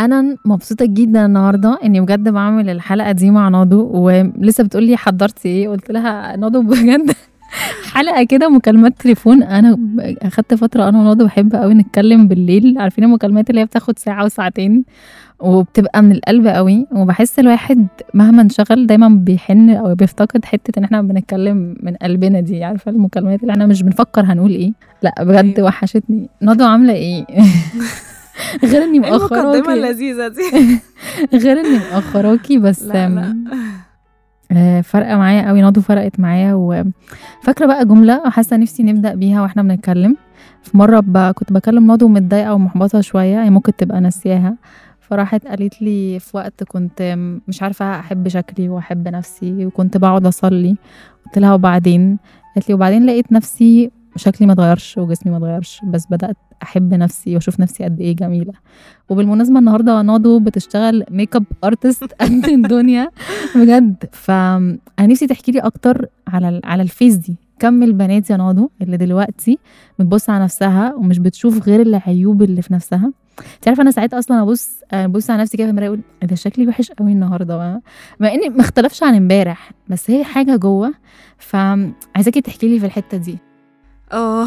انا مبسوطه جدا النهارده اني بجد بعمل الحلقه دي مع ناضو ولسه بتقول لي حضرتي ايه قلت لها ناضو بجد حلقه كده مكالمات تليفون انا اخدت فتره انا وناضو بحب قوي نتكلم بالليل عارفين المكالمات اللي هي بتاخد ساعه وساعتين وبتبقى من القلب قوي وبحس الواحد مهما انشغل دايما بيحن او بيفتقد حته ان احنا بنتكلم من قلبنا دي عارفه المكالمات اللي احنا مش بنفكر هنقول ايه لا بجد أيوة. وحشتني ناضو عامله ايه غير اني إيه المقدمة مأخراكي اللذيذة دي غير اني مأخراكي بس لا لا آه، فارقه معايا قوي ناضو فرقت معايا وفاكره بقى جمله حاسه نفسي نبدا بيها واحنا بنتكلم في مره ب... كنت بكلم ناضو متضايقه ومحبطه شويه هي ممكن تبقى ناسياها فراحت قالت لي في وقت كنت مش عارفه احب شكلي واحب نفسي وكنت بقعد اصلي قلت لها وبعدين قالت لي وبعدين لقيت نفسي شكلي ما اتغيرش وجسمي ما اتغيرش بس بدات احب نفسي واشوف نفسي قد ايه جميله وبالمناسبه النهارده ناضو بتشتغل ميك اب ارتست قد الدنيا بجد فانا نفسي تحكي لي اكتر على ال- على الفيس دي كم البنات يا ناضو اللي دلوقتي بتبص على نفسها ومش بتشوف غير العيوب اللي في نفسها انت عارفه انا ساعات اصلا ابص ابص على نفسي كده في المرايه اقول إيه ده شكلي وحش قوي النهارده مع اني ما اختلفش عن امبارح بس هي حاجه جوه فعايزاكي تحكي لي في الحته دي اه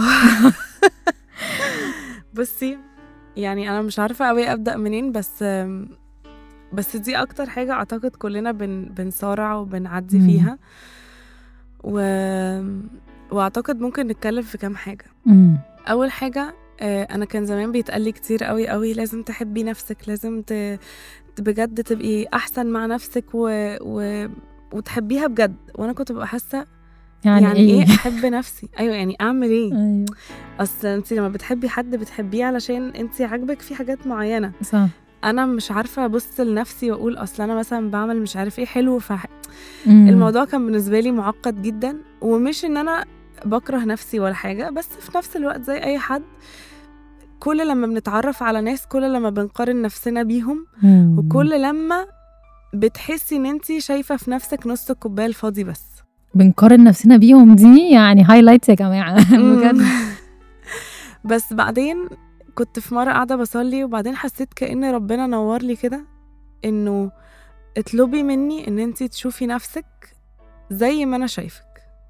بصي يعني انا مش عارفه قوي ابدا منين بس بس دي اكتر حاجه اعتقد كلنا بن بنصارع وبنعدي مم. فيها و واعتقد ممكن نتكلم في كام حاجه امم اول حاجه آه، انا كان زمان بيتقال لي كتير قوي قوي لازم تحبي نفسك لازم ت... ت- بجد تبقي احسن مع نفسك و... و... وتحبيها بجد وانا كنت ببقى حاسه يعني, يعني ايه احب نفسي ايوه يعني اعمل ايه ايوه اصل انت لما بتحبي حد بتحبيه علشان انت عاجبك في حاجات معينه صح انا مش عارفه ابص لنفسي واقول اصل انا مثلا بعمل مش عارف ايه حلو مم. فالموضوع كان بالنسبه لي معقد جدا ومش ان انا بكره نفسي ولا حاجه بس في نفس الوقت زي اي حد كل لما بنتعرف على ناس كل لما بنقارن نفسنا بيهم مم. وكل لما بتحسي ان انت شايفه في نفسك نص الكوبايه الفاضي بس بنقارن نفسنا بيهم دي يعني هايلايتس يا جماعه بجد بس بعدين كنت في مرة قاعدة بصلي وبعدين حسيت كأن ربنا نور لي كده إنه اطلبي مني إن انتي تشوفي نفسك زي ما أنا شايفك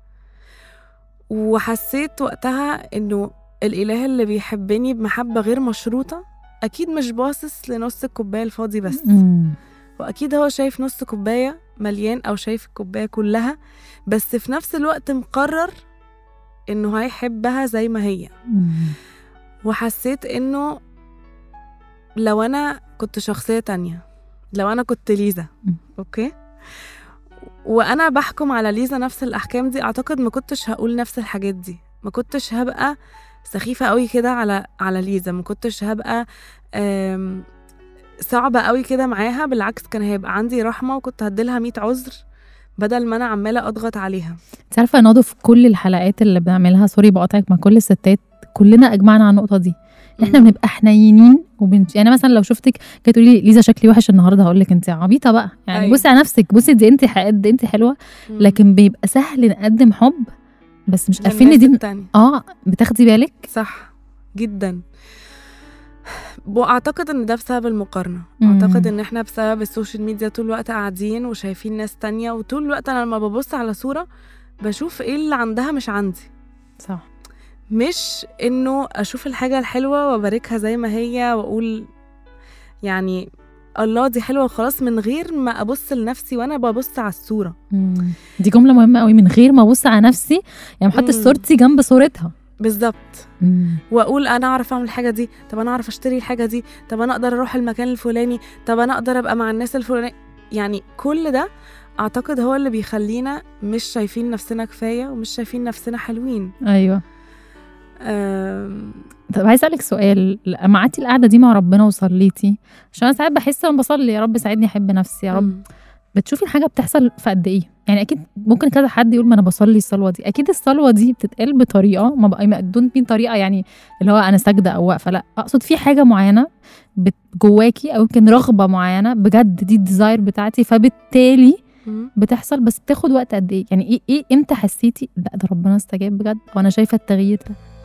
وحسيت وقتها إنه الإله اللي بيحبني بمحبة غير مشروطة أكيد مش باصص لنص الكوباية الفاضي بس مم. وأكيد هو شايف نص كوباية مليان أو شايف الكوباية كلها بس في نفس الوقت مقرر إنه هيحبها زي ما هي مم. وحسيت انه لو انا كنت شخصية تانية لو انا كنت ليزا مم. اوكي وانا بحكم على ليزا نفس الاحكام دي اعتقد ما كنتش هقول نفس الحاجات دي ما كنتش هبقى سخيفة قوي كده على على ليزا ما كنتش هبقى آم، صعبة قوي كده معاها بالعكس كان هيبقى عندي رحمة وكنت هديلها 100 عذر بدل ما انا عمالة اضغط عليها انت عارفه يا ناضو في كل الحلقات اللي بنعملها سوري بقاطعك مع كل الستات كلنا اجمعنا على النقطه دي احنا مم. بنبقى حنينين وبنت... يعني مثلا لو شفتك جايه تقولي لي ليزا شكلي وحش النهارده هقول لك انت عبيطه بقى يعني أيوة. بصي على نفسك بصي دي انت قد انت حلوه مم. لكن بيبقى سهل نقدم حب بس مش عارفين ان للناس دي التانية. اه بتاخدي بالك صح جدا واعتقد ان ده بسبب المقارنه مم. اعتقد ان احنا بسبب السوشيال ميديا طول الوقت قاعدين وشايفين ناس تانية وطول الوقت انا لما ببص على صوره بشوف ايه اللي عندها مش عندي صح مش انه اشوف الحاجه الحلوه واباركها زي ما هي واقول يعني الله دي حلوه وخلاص من غير ما ابص لنفسي وانا ببص على الصوره مم. دي جمله مهمه قوي من غير ما ابص على نفسي يعني بحط مم. صورتي جنب صورتها بالظبط مم. واقول انا اعرف اعمل الحاجه دي طب انا اعرف اشتري الحاجه دي طب انا اقدر اروح المكان الفلاني طب انا اقدر ابقى مع الناس الفلانيه يعني كل ده اعتقد هو اللي بيخلينا مش شايفين نفسنا كفايه ومش شايفين نفسنا حلوين ايوه أم، طب عايز اسالك سؤال لما قعدتي القعده دي مع ربنا وصليتي عشان انا ساعات بحس وانا بصلي يا رب ساعدني احب نفسي يا رب مم. بتشوفي الحاجه بتحصل في قد ايه يعني اكيد ممكن كذا حد يقول ما انا بصلي الصلوه دي اكيد الصلوه دي بتتقال بطريقه ما بقى ما دون بين طريقه يعني اللي هو انا ساجده او واقفه لا اقصد في حاجه معينه بت- جواكي او يمكن رغبه معينه بجد دي الديزاير بتاعتي فبالتالي مم. بتحصل بس بتاخد وقت قد ايه يعني ايه ايه امتى حسيتي لا ده ربنا استجاب بجد وانا شايفه التغيير ده